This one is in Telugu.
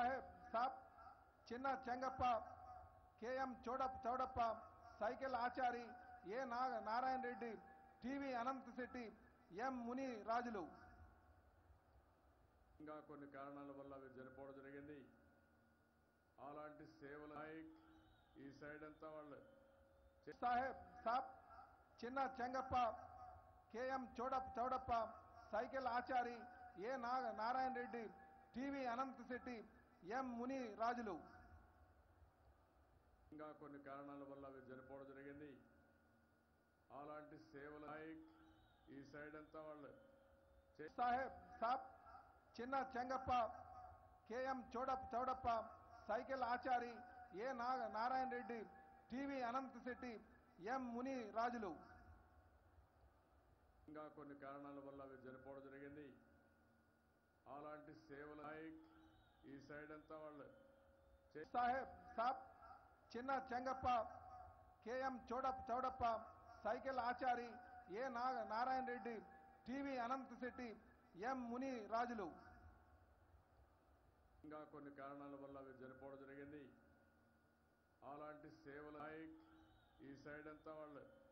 Saheb Sab Chinna Chengappa K M Chowda Chowdappa Cycle Achari A Naga Narayana Reddy TV Anant Shetty M Muni Rajulu ఇంకా కొన్ని కారణాల వల్ల అవి చనిపోవడం జరిగింది అలాంటి సేవల నాయక్ ఈ సైడ్ అంతా వాళ్ళు Saheb Sab Chinna Chengappa K M Chowda Chowdappa Cycle Achari A Naga Narayana Reddy TV Anant Shetty M Muni Rajulu ఇంకా కొన్ని కారణాల వల్ల అవి చనిపోవడం జరిగింది అలాంటి సేవల నాయక్ ఈ సైడ్ అంతా వాళ్ళు Saheb Sab Chinna Chengappa K M Chowda Chowdappa Cycle Achari A Naga Narayana Reddy TV Anant Shetty M Muni Rajulu ఇంకా కొన్ని కారణాల వల్ల అవి చనిపోవడం జరిగింది అలాంటి సేవల నాయక్ ఈ సైడ్ అంతా వాళ్ళు Saheb Sab Chinna Chengappa K M Chowda Chowdappa Cycle Achari A Naga Narayana Reddy TV Anant Shetty M Muni Rajulu ఇంకా కొన్ని కారణాల వల్ల అవి చనిపోవడం జరిగింది అలాంటి సేవల నాయక్ ఈ సైడ్ అంతా వాళ్ళు